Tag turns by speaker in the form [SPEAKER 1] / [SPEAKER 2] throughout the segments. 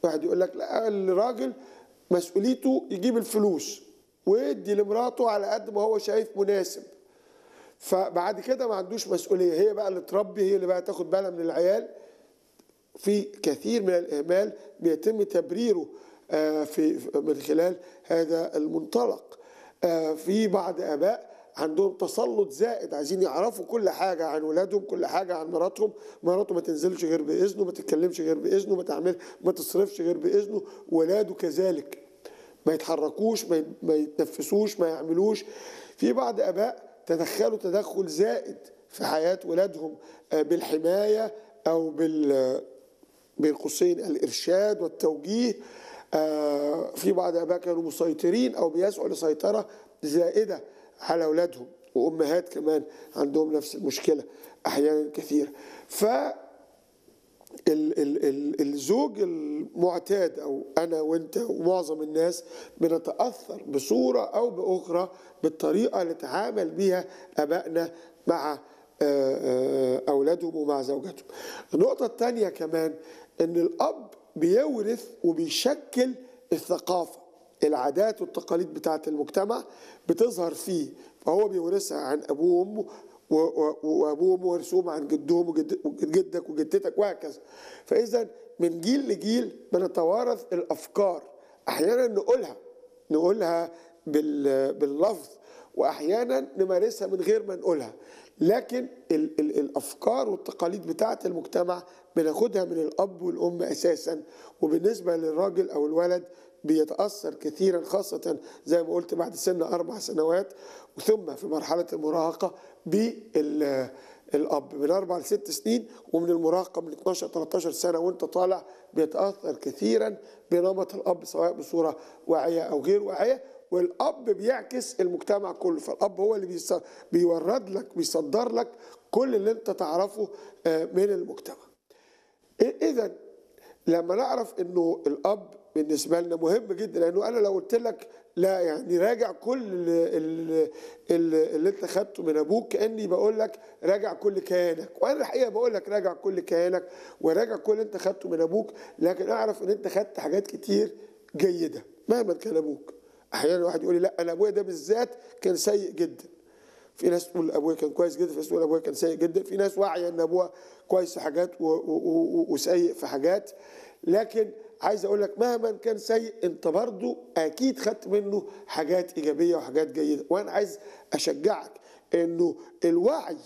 [SPEAKER 1] واحد يقول لك لا الراجل مسؤوليته يجيب الفلوس ويدي لمراته على قد ما هو شايف مناسب فبعد كده ما عندوش مسؤوليه هي بقى اللي تربي هي اللي بقى تاخد بالها من العيال في كثير من الاهمال بيتم تبريره آه، في من خلال هذا المنطلق آه، في بعض اباء عندهم تسلط زائد عايزين يعرفوا كل حاجه عن ولادهم كل حاجه عن مراتهم مراته ما تنزلش غير باذنه ما تتكلمش غير باذنه ما تعمل ما تصرفش غير باذنه ولاده كذلك ما يتحركوش ما يت- ما يتنفسوش ما يعملوش في بعض اباء تدخلوا تدخل زائد في حياه ولادهم آه، بالحمايه او بال بين قوسين الارشاد والتوجيه آه، في بعض الاباء كانوا مسيطرين او بيسعوا لسيطره زائده على اولادهم وامهات كمان عندهم نفس المشكله احيانا كثيره ف ال ال ال الزوج المعتاد او انا وانت ومعظم الناس بنتاثر بصوره او باخرى بالطريقه اللي تعامل بها ابائنا مع آه، آه، اولادهم ومع زوجاتهم. النقطه الثانيه كمان ان الاب بيورث وبيشكل الثقافه العادات والتقاليد بتاعه المجتمع بتظهر فيه فهو بيورثها عن ابوه وامه و- و- وابوه وامه ورثوهم عن جدهم وجد- وجدك وجدتك وهكذا فاذا من جيل لجيل بنتوارث الافكار احيانا نقولها نقولها بال- باللفظ واحيانا نمارسها من غير ما نقولها لكن ال ال الافكار والتقاليد بتاعه المجتمع بناخدها من الاب والام اساسا وبالنسبه للراجل او الولد بيتاثر كثيرا خاصه زي ما قلت بعد سن اربع سنوات ثم في مرحله المراهقه بالاب من اربع لست سنين ومن المراهقه من 12 13 سنه وانت طالع بيتاثر كثيرا بنمط الاب سواء بصوره واعيه او غير واعيه والاب بيعكس المجتمع كله فالاب هو اللي بيص- بيورد لك بيصدر لك كل اللي انت تعرفه آه، من المجتمع اذا لما نعرف انه الاب بالنسبه لنا مهم جدا لانه انا لو قلت لك لا يعني راجع كل اللي, اللي انت خدته من ابوك كاني بقول لك راجع كل كيانك وانا الحقيقه بقول لك راجع كل كيانك وراجع كل اللي انت خدته من ابوك لكن اعرف ان انت خدت حاجات كتير جيده مهما كان ابوك احيانا واحد يقول لي لا انا ابويا ده بالذات كان سيء جدا في ناس تقول ابويا كان كويس جدا في ناس تقول ابويا كان سيء جدا في ناس واعيه ان ابوها كويس في حاجات و- و- و- وسيء في حاجات لكن عايز اقول لك مهما كان سيء انت برضو اكيد خدت منه حاجات ايجابيه وحاجات جيده وانا عايز اشجعك انه الوعي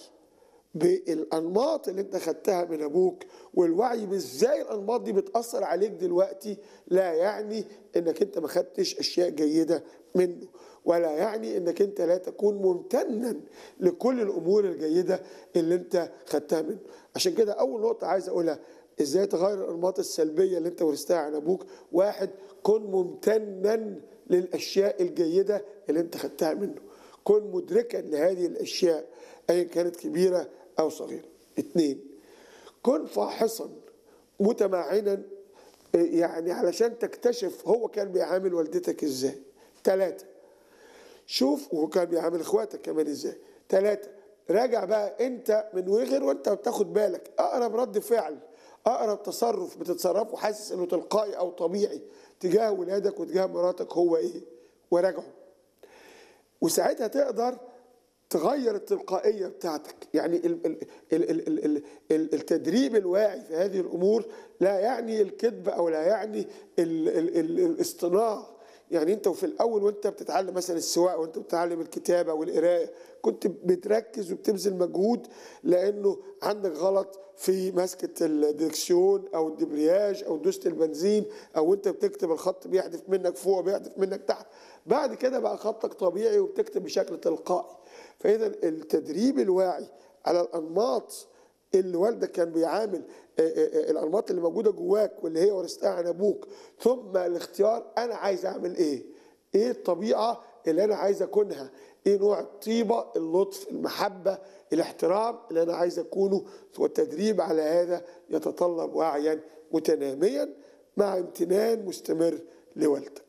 [SPEAKER 1] بالانماط اللي انت خدتها من ابوك والوعي بازاي الانماط دي بتاثر عليك دلوقتي لا يعني انك انت ما خدتش اشياء جيده منه ولا يعني انك انت لا تكون ممتنا لكل الامور الجيده اللي انت خدتها منه عشان كده اول نقطه عايز اقولها ازاي تغير الانماط السلبيه اللي انت ورثتها عن ابوك واحد كن ممتنا للاشياء الجيده اللي انت خدتها منه كن مدركا لهذه الاشياء ايا كانت كبيره او صغيره اثنين كن فاحصا متمعنا يعني علشان تكتشف هو كان بيعامل والدتك ازاي ثلاثة شوف وهو كان بيعامل اخواتك كمان ازاي ثلاثة راجع بقى انت من وغير وانت بتاخد بالك اقرب رد فعل اقرب تصرف بتتصرفه حاسس انه تلقائي او طبيعي تجاه ولادك وتجاه مراتك هو ايه وراجعه وساعتها تقدر تغير التلقائيه بتاعتك يعني ال ال ال ال ال ال ال التدريب الواعي في هذه الامور لا يعني الكذب او لا يعني ال ال ال الاصطناع يعني انت وفي الاول وانت بتتعلم مثلا السواقه وانت بتتعلم الكتابه والقرايه كنت بتركز وبتبذل مجهود لانه عندك غلط في مسكه الدركسيون او الدبرياج او دوسه البنزين او انت بتكتب الخط بيحدف منك فوق بيحدف منك تحت بعد كده بقى خطك طبيعي وبتكتب بشكل تلقائي فاذا التدريب الواعي على الانماط اللي والدك كان بيعامل آه، آه، آه، الانماط اللي موجوده جواك واللي هي ورثتها عن ابوك ثم الاختيار انا عايز اعمل ايه؟ ايه الطبيعه اللي انا عايز اكونها؟ ايه نوع الطيبه، اللطف، المحبه، الاحترام اللي انا عايز اكونه والتدريب على هذا يتطلب وعيا متناميا مع امتنان مستمر لوالدك.